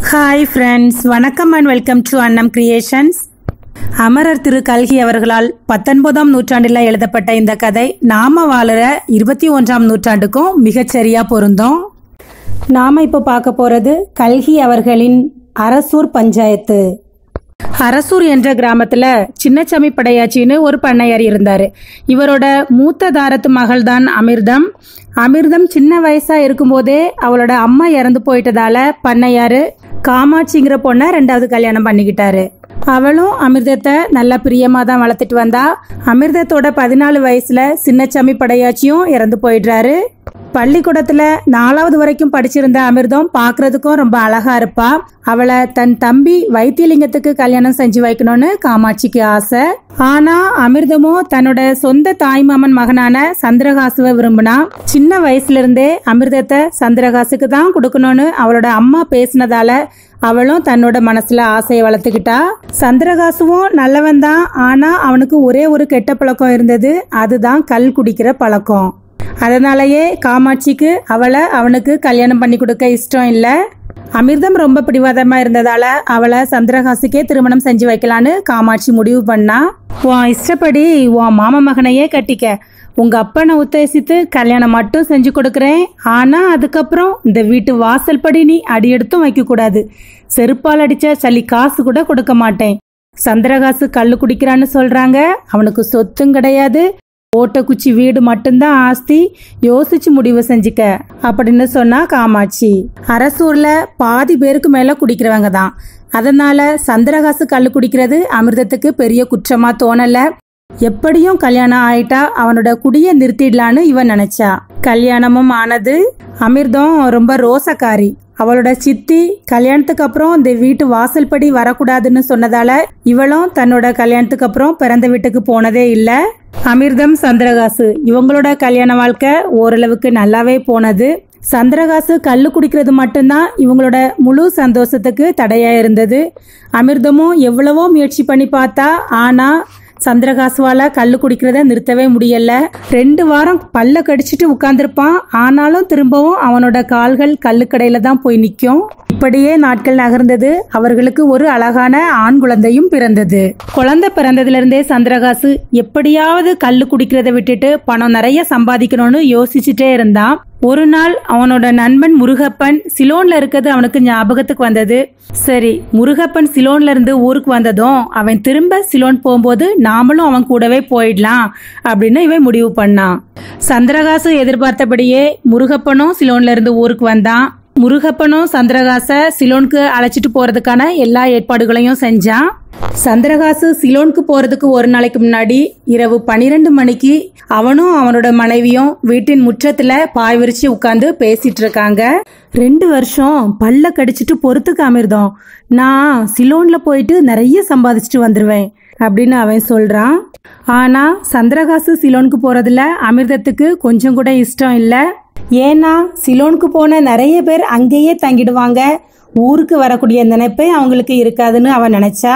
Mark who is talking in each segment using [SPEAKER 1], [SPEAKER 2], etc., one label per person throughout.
[SPEAKER 1] hi friends வணக்கம் and welcome to Annam creations அமரர் திரு கல்கி அவர்களால் பத்தொன்பதாம் நூற்றாண்டில் எழுதப்பட்ட இந்த கதை நாம வாழுற இருபத்தி ஒன்றாம் நூற்றாண்டுக்கும் மிகச்சரியா பொருந்தும் நாம இப்போ பார்க்க போறது கல்கி அவர்களின் அரசூர் பஞ்சாயத்து அரசூர் என்ற கிராமத்துல சின்னச்சாமி படையாச்சின்னு ஒரு பண்ணையார் இருந்தாரு இவரோட மூத்த தாரத்து மகள் தான் அமிர்தம் அமிர்தம் சின்ன வயசா இருக்கும்போதே அவளோட அம்மா இறந்து போயிட்டதால பண்ணையாரு காமாட்சிங்கிற பொண்ணை ரெண்டாவது கல்யாணம் பண்ணிக்கிட்டாரு அவளும் அமிர்தத்தை நல்லா பிரியமா தான் வளர்த்துட்டு வந்தா அமிர்தத்தோட பதினாலு வயசுல சின்னச்சாமி படையாச்சியும் இறந்து போயிடுறாரு பள்ளிக்கூடத்துல நாலாவது வரைக்கும் படிச்சிருந்த அமிர்தம் பாக்குறதுக்கும் ரொம்ப அழகா இருப்பா அவளை தன் தம்பி வைத்தியலிங்கத்துக்கு கல்யாணம் செஞ்சு வைக்கணும்னு காமாட்சிக்கு ஆசை ஆனா அமிர்தமும் தன்னோட சொந்த தாய்மாமன் மகனான சந்திரகாசுவை விரும்பினா சின்ன வயசுல இருந்தே அமிர்தத்தை சந்திரகாசுக்கு தான் கொடுக்கணும்னு அவளோட அம்மா பேசினதால அவளும் தன்னோட மனசுல ஆசையை வளர்த்துக்கிட்டா சந்திரகாசுவும் நல்லவன் தான் ஆனா அவனுக்கு ஒரே ஒரு கெட்ட பழக்கம் இருந்தது அதுதான் கல் குடிக்கிற பழக்கம் அதனாலயே காமாட்சிக்கு அவளை அவனுக்கு கல்யாணம் பண்ணி கொடுக்க இஷ்டம் இல்லை அமிர்தம் ரொம்ப பிடிவாதமா இருந்ததால அவளை சந்திரகாசுக்கே திருமணம் செஞ்சு வைக்கலான்னு காமாட்சி முடிவு பண்ணா உன் இஷ்டப்படி உன் மாம மகனையே கட்டிக்க உங்க அப்பனை உத்தேசித்து கல்யாணம் மட்டும் செஞ்சு கொடுக்கறேன் ஆனா அதுக்கப்புறம் இந்த வீட்டு வாசல் படி நீ அடியெடுத்தும் வைக்க கூடாது செருப்பால் அடிச்ச சளி காசு கூட கொடுக்க மாட்டேன் சந்திரகாசு கள்ளு குடிக்கிறான்னு சொல்றாங்க அவனுக்கு சொத்தும் கிடையாது ஓட்டக்குச்சி வீடு மட்டும்தான் ஆஸ்தி யோசிச்சு முடிவு செஞ்சுக்க அப்படின்னு சொன்னா காமாட்சி அரசூர்ல பாதி பேருக்கு மேல குடிக்கிறவங்க தான் அதனால சந்திரகாசு கள்ளு குடிக்கிறது அமிர்தத்துக்கு பெரிய குற்றமா தோணல எப்படியும் கல்யாணம் ஆயிட்டா அவனோட குடிய நிறுத்திடலான்னு இவன் நினைச்சா கல்யாணமும் ஆனது அமிர்தம் ரொம்ப ரோசக்காரி அவளோட சித்தி கல்யாணத்துக்கு அப்புறம் இந்த வீட்டு வாசல் படி வரக்கூடாதுன்னு சொன்னதால இவளும் தன்னோட கல்யாணத்துக்கு அப்புறம் பிறந்த வீட்டுக்கு போனதே இல்ல அமிர்தம் சந்திரகாசு இவங்களோட கல்யாண வாழ்க்கை ஓரளவுக்கு நல்லாவே போனது சந்திரகாசு கல்லு குடிக்கிறது மட்டும்தான் இவங்களோட முழு சந்தோஷத்துக்கு தடையா இருந்தது அமிர்தமும் எவ்வளவோ முயற்சி பண்ணி பார்த்தா ஆனா சந்திரகாசுவால கல்லு குடிக்கிறத நிறுத்தவே முடியல ரெண்டு வாரம் பல்ல கடிச்சிட்டு உட்கார்ந்துருப்பான் ஆனாலும் திரும்பவும் அவனோட கால்கள் கல்லுக்கடையில தான் போய் நிற்கும் இப்படியே நாட்கள் நகர்ந்தது அவர்களுக்கு ஒரு அழகான ஆண் குழந்தையும் பிறந்தது குழந்தை பிறந்ததுல இருந்தே சந்திரகாசு எப்படியாவது கல்லு குடிக்கிறத விட்டுட்டு பணம் நிறைய சம்பாதிக்கணும்னு யோசிச்சுட்டே இருந்தான் ஒரு நாள் அவனோட நண்பன் முருகப்பன் சிலோன்ல இருக்கிறது அவனுக்கு ஞாபகத்துக்கு வந்தது சரி முருகப்பன் சிலோன்ல இருந்து ஊருக்கு வந்ததும் அவன் திரும்ப சிலோன் போகும்போது நாமளும் அவன் கூடவே போயிடலாம் அப்படின்னு இவன் முடிவு பண்ணான் சந்திரகாசு எதிர்பார்த்தபடியே முருகப்பனும் சிலோன்ல இருந்து ஊருக்கு வந்தான் முருகப்பனும் சந்திரகாச சிலோனுக்கு அழைச்சிட்டு போறதுக்கான எல்லா ஏற்பாடுகளையும் செஞ்சான் சந்திரகாசு சிலோனுக்கு போறதுக்கு ஒரு நாளைக்கு முன்னாடி இரவு பனிரெண்டு மணிக்கு அவனும் அவனோட மனைவியும் வீட்டின் முற்றத்துல பாய் விரிச்சு உட்காந்து பேசிட்டு இருக்காங்க ரெண்டு வருஷம் பல்ல கடிச்சிட்டு பொறுத்துக்க அமிர்தம் நான் சிலோன்ல போயிட்டு நிறைய சம்பாதிச்சுட்டு வந்துருவேன் அப்படின்னு அவன் சொல்றான் ஆனா சந்திரகாசு சிலோனுக்கு போறதுல அமிர்தத்துக்கு கொஞ்சம் கூட இஷ்டம் இல்லை ஏன்னா சிலோனுக்கு போன நிறைய பேர் அங்கேயே தங்கிடுவாங்க ஊருக்கு வரக்கூடிய நினைப்பே அவங்களுக்கு இருக்காதுன்னு அவன் நினைச்சா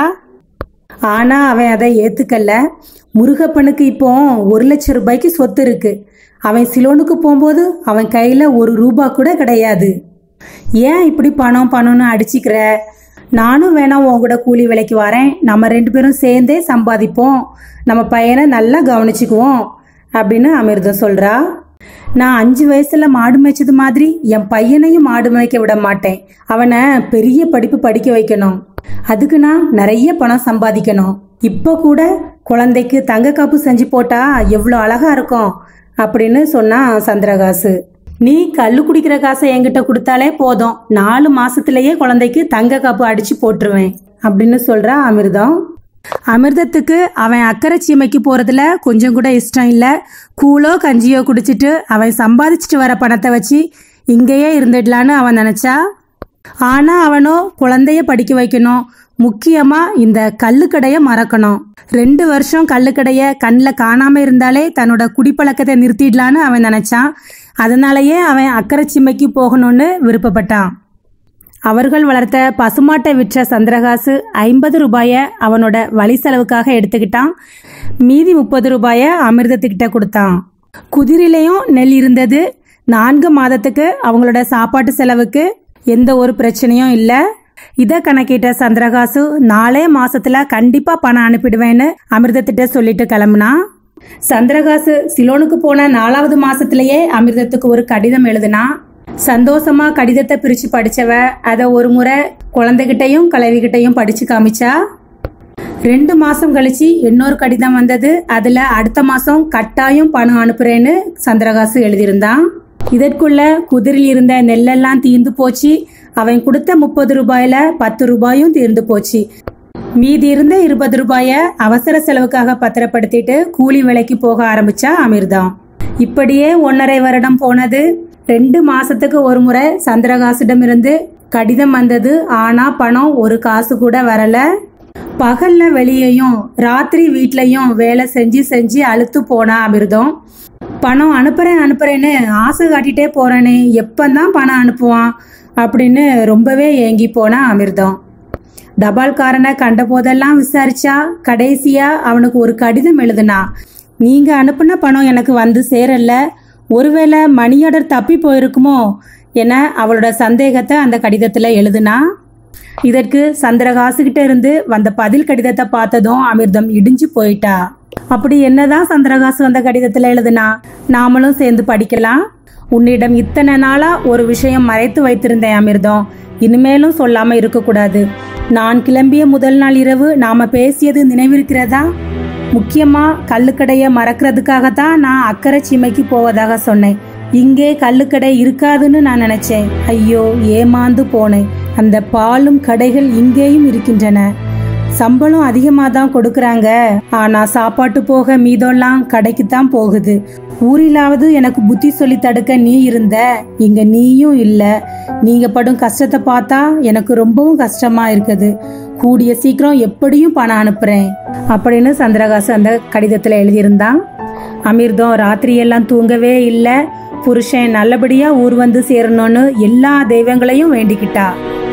[SPEAKER 1] ஆனா அவன் அதை ஏத்துக்கல முருகப்பனுக்கு இப்போ ஒரு லட்சம் ரூபாய்க்கு சொத்து இருக்கு அவன் சிலோனுக்கு போகும்போது அவன் கையில ஒரு ரூபா கூட கிடையாது ஏன் இப்படி பணம் பணம்னு அடிச்சுக்கிற நானும் வேணா உன் கூட கூலி விலைக்கு வரேன் நம்ம ரெண்டு பேரும் சேர்ந்தே சம்பாதிப்போம் நம்ம பையனை நல்லா கவனிச்சுக்குவோம் அப்படின்னு அமிர்தம் சொல்றா நான் அஞ்சு வயசுல மாடு மேய்ச்சது மாதிரி என் பையனையும் மாடு மேய்க்க விட மாட்டேன் அவனை பெரிய படிப்பு படிக்க வைக்கணும் அதுக்கு நான் நிறைய பணம் சம்பாதிக்கணும் இப்போ கூட குழந்தைக்கு தங்க காப்பு செஞ்சு போட்டா எவ்வளோ அழகா இருக்கும் அப்படின்னு சொன்னான் சந்திரகாசு நீ கல்லு குடிக்கிற காசை என்கிட்ட கொடுத்தாலே போதும் நாலு மாசத்திலேயே குழந்தைக்கு தங்க காப்பு அடிச்சு போட்டுருவேன் அப்படின்னு சொல்றா அமிர்தம் அமிர்தத்துக்கு அவன் அக்கறை சீமைக்கு போறதுல கொஞ்சம் கூட இஷ்டம் இல்ல கூழோ கஞ்சியோ குடிச்சிட்டு அவன் சம்பாதிச்சிட்டு வர பணத்தை வச்சு இங்கேயே இருந்துடலான்னு அவன் நினைச்சா ஆனா அவனோ குழந்தைய படிக்க வைக்கணும் முக்கியமா இந்த கல்லுக்கடைய மறக்கணும் ரெண்டு வருஷம் கல்லுக்கடைய கண்ணில் காணாம இருந்தாலே தன்னோட குடிப்பழக்கத்தை நிறுத்திடலான்னு அவன் நினைச்சான் அதனாலயே அவன் அக்கறை சீமைக்கு போகணும்னு விருப்பப்பட்டான் அவர்கள் வளர்த்த பசுமாட்டை விற்ற சந்திரகாசு ஐம்பது ரூபாய அவனோட வழி செலவுக்காக எடுத்துக்கிட்டான் மீதி முப்பது ரூபாய அமிர்தத்துக்கிட்ட கொடுத்தான் குதிரையிலையும் நெல் இருந்தது நான்கு மாதத்துக்கு அவங்களோட சாப்பாட்டு செலவுக்கு எந்த ஒரு பிரச்சனையும் இல்லை இதை கணக்கிட்ட சந்திரகாசு நாலே மாசத்துல கண்டிப்பா பணம் அனுப்பிடுவேன்னு அமிர்தத்திட்ட சொல்லிட்டு கிளம்புனா சந்திரகாசு சிலோனுக்கு போன நாலாவது மாசத்திலேயே அமிர்தத்துக்கு ஒரு கடிதம் எழுதுனா சந்தோஷமா கடிதத்தை பிரிச்சு படிச்சவ அதை ஒரு முறை குழந்தைகிட்டையும் கலவிகிட்டையும் படிச்சு காமிச்சா ரெண்டு மாசம் கழிச்சு இன்னொரு கடிதம் வந்தது அதுல அடுத்த மாசம் கட்டாயம் பணம் அனுப்புறேன்னு சந்திரகாசு எழுதியிருந்தான் இதற்குள்ள குதிரில் இருந்த நெல்லெல்லாம் தீர்ந்து போச்சு அவன் கொடுத்த முப்பது ரூபாயில பத்து ரூபாயும் தீர்ந்து போச்சு மீதி இருந்த இருபது ரூபாய அவசர செலவுக்காக பத்திரப்படுத்திட்டு கூலி வேலைக்கு போக ஆரம்பிச்சா அமிர்தம் இப்படியே ஒன்னரை வருடம் போனது ரெண்டு மாசத்துக்கு ஒரு முறை சந்திரகாசிடமிருந்து கடிதம் வந்தது ஆனா பணம் ஒரு காசு கூட வரல பகல்ல வெளியேயும் ராத்திரி வீட்லயும் வேலை செஞ்சு செஞ்சு அழுத்து போனா அமிர்தம் பணம் அனுப்புறேன் அனுப்புறேன்னு ஆசை காட்டிட்டே போறேனே எப்பந்தான் பணம் அனுப்புவான் அப்படின்னு ரொம்பவே ஏங்கி போனா அமிர்தம் தபால்காரனை கண்ட போதெல்லாம் விசாரிச்சா கடைசியா அவனுக்கு ஒரு கடிதம் எழுதுனா நீங்க அனுப்புன பணம் எனக்கு வந்து சேரல ஒருவேளை மணி ஆர்டர் தப்பி போயிருக்குமோ என அவளோட சந்தேகத்தை அந்த கடிதத்துல எழுதுனா இதற்கு சந்திரகாசுகிட்ட இருந்து வந்த பதில் கடிதத்தை பார்த்ததும் அமிர்தம் இடிஞ்சு போயிட்டா அப்படி என்னதான் சந்திரகாசு அந்த கடிதத்துல எழுதுனா நாமளும் சேர்ந்து படிக்கலாம் உன்னிடம் இத்தனை நாளா ஒரு விஷயம் மறைத்து வைத்திருந்தேன் அமிர்தம் இனிமேலும் சொல்லாம இருக்கக்கூடாது நான் கிளம்பிய முதல் நாள் இரவு நாம பேசியது நினைவிருக்கிறதா முக்கியமா கள்ளுக்கடையை மறக்கிறதுக்காகத்தான் நான் அக்கறை சீமைக்கு போவதாக சொன்னேன் இங்கே கள்ளுக்கடை இருக்காதுன்னு நான் நினைச்சேன் ஐயோ ஏமாந்து போனேன் அந்த பாலும் கடைகள் இங்கேயும் இருக்கின்றன சம்பளம் அதிகமாக தான் கொடுக்கறாங்க ஆனா சாப்பாட்டு போக மீதம்லாம் கடைக்கு தான் போகுது ஊரிலாவது எனக்கு புத்தி சொல்லி தடுக்க நீ இருந்த இங்க நீயும் இல்ல நீங்க படும் கஷ்டத்தை பார்த்தா எனக்கு ரொம்பவும் கஷ்டமா இருக்குது கூடிய சீக்கிரம் எப்படியும் பணம் அனுப்புறேன் அப்படின்னு சந்திரகாசு அந்த கடிதத்துல எழுதியிருந்தான் அமிர்தம் ராத்திரியெல்லாம் தூங்கவே இல்லை புருஷன் நல்லபடியா ஊர் வந்து சேரணும்னு எல்லா தெய்வங்களையும் வேண்டிக்கிட்டா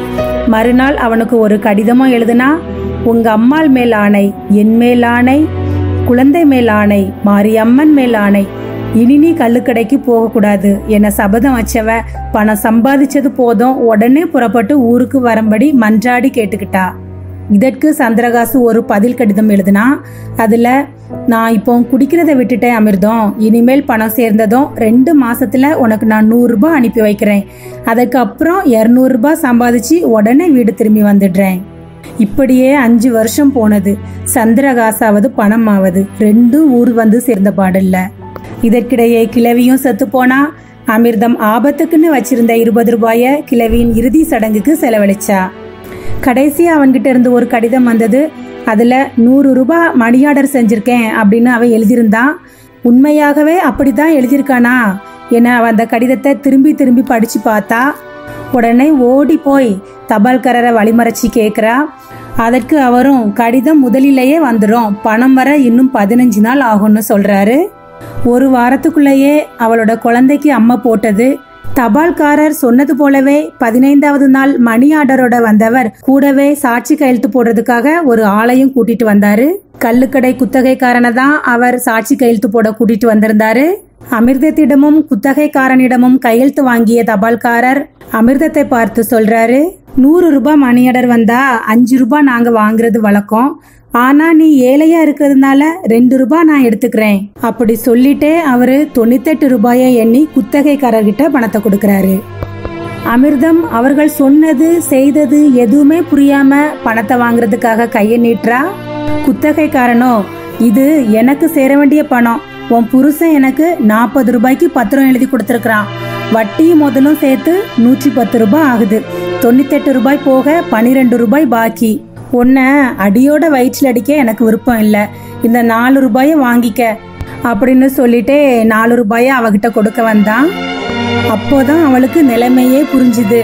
[SPEAKER 1] மறுநாள் அவனுக்கு ஒரு கடிதமும் எழுதுனா உங்க அம்மாள் மேல் ஆணை என் மேல் ஆணை குழந்தை மேல் ஆணை மாரியம்மன் மேல் ஆணை இனி நீ கள்ளுக்கடைக்கு போகக்கூடாது என சபதம் வச்சவ பணம் சம்பாதிச்சது போதும் உடனே புறப்பட்டு ஊருக்கு வரும்படி மன்றாடி கேட்டுக்கிட்டா இதற்கு சந்திரகாசு ஒரு பதில் கடிதம் எழுதுனா அதுல நான் இப்போ குடிக்கிறத விட்டுட்டேன் அமிர்தம் இனிமேல் பணம் சேர்ந்ததும் ரெண்டு மாசத்துல உனக்கு நான் நூறு ரூபாய் அனுப்பி வைக்கிறேன் அதுக்கு அப்புறம் இருநூறு ரூபாய் சம்பாதிச்சு உடனே வீடு திரும்பி வந்துடுறேன் இப்படியே அஞ்சு வருஷம் போனது சந்திரகாசாவது பணமாவது ரெண்டும் ஊர் வந்து சேர்ந்த பாடில்ல இதற்கிடையே கிழவியும் செத்து போனா அமிர்தம் ஆபத்துக்குன்னு வச்சிருந்த இருபது ரூபாய கிழவியின் இறுதி சடங்குக்கு செலவழிச்சா கடைசியா அவன்கிட்ட இருந்து ஒரு கடிதம் வந்தது அதுல நூறு ரூபாய் மணி ஆர்டர் செஞ்சிருக்கேன் அப்படின்னு அவன் எழுதியிருந்தான் உண்மையாகவே அப்படித்தான் எழுதியிருக்கானா என அவன் அந்த கடிதத்தை திரும்பி திரும்பி படிச்சு பார்த்தா உடனே ஓடி போய் தபால்காரரை வழிமறைச்சி கேட்குறா அதற்கு அவரும் கடிதம் முதலிலேயே வந்துடும் பணம் வர இன்னும் பதினஞ்சு நாள் ஆகும்னு சொல்றாரு ஒரு வாரத்துக்குள்ளேயே அவளோட குழந்தைக்கு அம்மா போட்டது தபால்காரர் சொன்னது போலவே பதினைந்தாவது நாள் மணி ஆர்டரோட வந்தவர் கூடவே சாட்சி கையெழுத்து போடுறதுக்காக ஒரு ஆளையும் கூட்டிட்டு வந்தாரு கள்ளுக்கடை குத்தகைக்காரனை தான் அவர் சாட்சி கையெழுத்து போட கூட்டிட்டு வந்திருந்தாரு அமிர்தத்திடமும் குத்தகைக்காரனிடமும் கையெழுத்து வாங்கிய தபால்காரர் அமிர்தத்தை பார்த்து சொல்றாரு நூறு ரூபாய் மணி ஆர்டர் வந்தா அஞ்சு ரூபாய் நாங்க வாங்குறது வழக்கம் ஆனா நீ ஏழையா இருக்கிறதுனால ரெண்டு ரூபாய் நான் எடுத்துக்கிறேன் அப்படி சொல்லிட்டே அவரு தொண்ணூத்தெட்டு ரூபாயை எண்ணி குத்தகைக்காரர்கிட்ட பணத்தை கொடுக்கறாரு அமிர்தம் அவர்கள் சொன்னது செய்தது எதுவுமே புரியாம பணத்தை வாங்குறதுக்காக கையை நீட்டுறா குத்தகைக்காரனோ இது எனக்கு சேர வேண்டிய பணம் உன் புருஷன் எனக்கு நாற்பது ரூபாய்க்கு பத்திரம் எழுதி கொடுத்துருக்கான் வட்டியும் முதலும் சேர்த்து நூற்றி பத்து ரூபாய் ஆகுது தொண்ணூத்தெட்டு ரூபாய் போக பனிரெண்டு ரூபாய் பாக்கி உன்னை அடியோட வயிற்றில் அடிக்க எனக்கு விருப்பம் இல்லை இந்த நாலு ரூபாயை வாங்கிக்க அப்படின்னு சொல்லிட்டே நாலு ரூபாயை அவகிட்ட கொடுக்க வந்தான் அப்போதான் அவளுக்கு நிலைமையே புரிஞ்சுது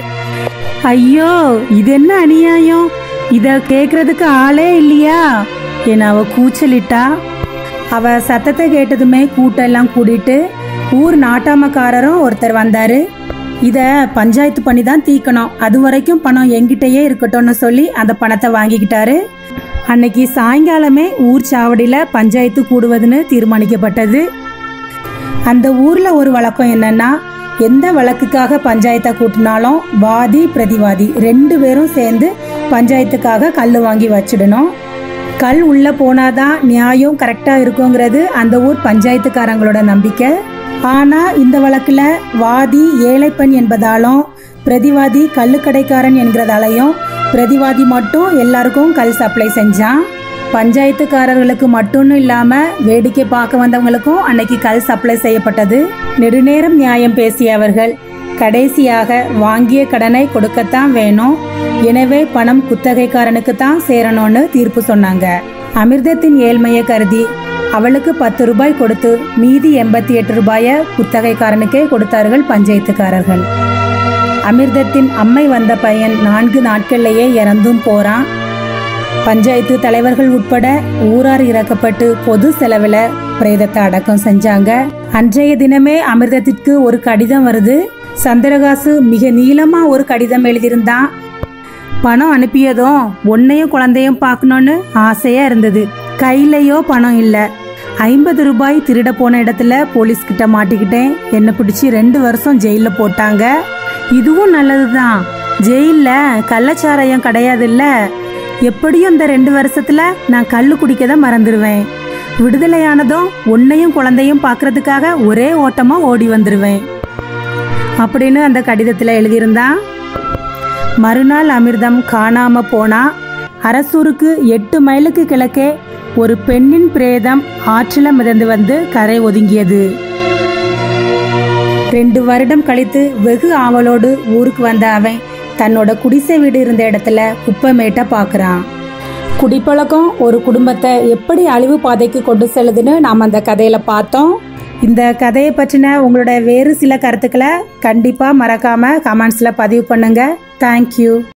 [SPEAKER 1] ஐயோ இது என்ன அநியாயம் இத கேக்குறதுக்கு ஆளே இல்லையா என அவ கூச்சலிட்டா அவ சத்தத்தை கேட்டதுமே கூட்டெல்லாம் கூட்டிட்டு ஊர் நாட்டாமக்காரரும் ஒருத்தர் வந்தாரு இத பஞ்சாயத்து பண்ணி தான் தீக்கணும் அது வரைக்கும் பணம் எங்கிட்டயே இருக்கட்டும்னு சொல்லி அந்த பணத்தை வாங்கிக்கிட்டாரு அன்னைக்கு சாயங்காலமே ஊர் சாவடியில பஞ்சாயத்து கூடுவதுன்னு தீர்மானிக்கப்பட்டது அந்த ஊர்ல ஒரு வழக்கம் என்னன்னா எந்த வழக்குக்காக பஞ்சாயத்தை கூட்டினாலும் வாதி பிரதிவாதி ரெண்டு பேரும் சேர்ந்து பஞ்சாயத்துக்காக கல் வாங்கி வச்சிடணும் கல் உள்ள போனாதான் நியாயம் கரெக்டா இருக்குங்கிறது அந்த ஊர் பஞ்சாயத்துக்காரங்களோட நம்பிக்கை ஆனா இந்த வழக்குல வாதி ஏழை பெண் என்பதாலும் பிரதிவாதி கள்ளுக்கடைக்காரன் என்கிறதாலையும் பிரதிவாதி மட்டும் எல்லாருக்கும் கல் சப்ளை செஞ்சான் பஞ்சாயத்துக்காரர்களுக்கு மட்டும்னு இல்லாம வேடிக்கை பார்க்க வந்தவங்களுக்கும் அன்னைக்கு கல் சப்ளை செய்யப்பட்டது நெடுநேரம் நியாயம் பேசிய அவர்கள் கடைசியாக வாங்கிய கடனை கொடுக்கத்தான் வேணும் எனவே பணம் குத்தகைக்காரனுக்கு தான் சேரணும்னு தீர்ப்பு சொன்னாங்க அமிர்தத்தின் ஏழ்மையை கருதி அவளுக்கு பத்து ரூபாய் கொடுத்து மீதி எண்பத்தி எட்டு ரூபாய குத்தகைக்காரனுக்கே கொடுத்தார்கள் பஞ்சாயத்துக்காரர்கள் அமிர்தத்தின் அம்மை வந்த பையன் நான்கு நாட்கள்லயே இறந்தும் போறான் பஞ்சாயத்து தலைவர்கள் உட்பட ஊரார் இறக்கப்பட்டு பொது செலவுல பிரேதத்தை அடக்கம் செஞ்சாங்க அன்றைய தினமே அமிர்தத்திற்கு ஒரு கடிதம் வருது சந்திரகாசு மிக நீளமா ஒரு கடிதம் எழுதியிருந்தான் பணம் அனுப்பியதும் உன்னையும் குழந்தையும் பார்க்கணும்னு ஆசையா இருந்தது கையிலயோ பணம் இல்ல ஐம்பது ரூபாய் திருட போன இடத்துல போலீஸ் கிட்ட மாட்டிக்கிட்டேன் என்னை பிடிச்சி ரெண்டு வருஷம் ஜெயில போட்டாங்க இதுவும் நல்லதுதான் ஜெயில்ல கள்ளச்சாராயம் கிடையாதுல்ல எப்படியும் இந்த ரெண்டு வருஷத்துல நான் கல்லு குடிக்க தான் மறந்துடுவேன் விடுதலையானதும் உன்னையும் குழந்தையும் பார்க்கறதுக்காக ஒரே ஓட்டமா ஓடி வந்துடுவேன் அப்படின்னு அந்த கடிதத்துல எழுதியிருந்தான் மறுநாள் அமிர்தம் காணாம போனா அரசூருக்கு எட்டு மைலுக்கு கிழக்கே ஒரு பெண்ணின் பிரேதம் ஆற்றில மிதந்து வந்து கரை ஒதுங்கியது ரெண்டு வருடம் கழித்து வெகு ஆவலோடு ஊருக்கு வந்த அவன் தன்னோட குடிசை வீடு இருந்த இடத்துல குப்பைமேட்டை பார்க்கறான் குடிப்பழக்கம் ஒரு குடும்பத்தை எப்படி அழிவு பாதைக்கு கொண்டு செல்லுதுன்னு நாம் அந்த கதையில பார்த்தோம் இந்த கதையை பற்றின உங்களோட வேறு சில கருத்துக்களை கண்டிப்பாக மறக்காம கமெண்ட்ஸில் பதிவு பண்ணுங்க தேங்க்யூ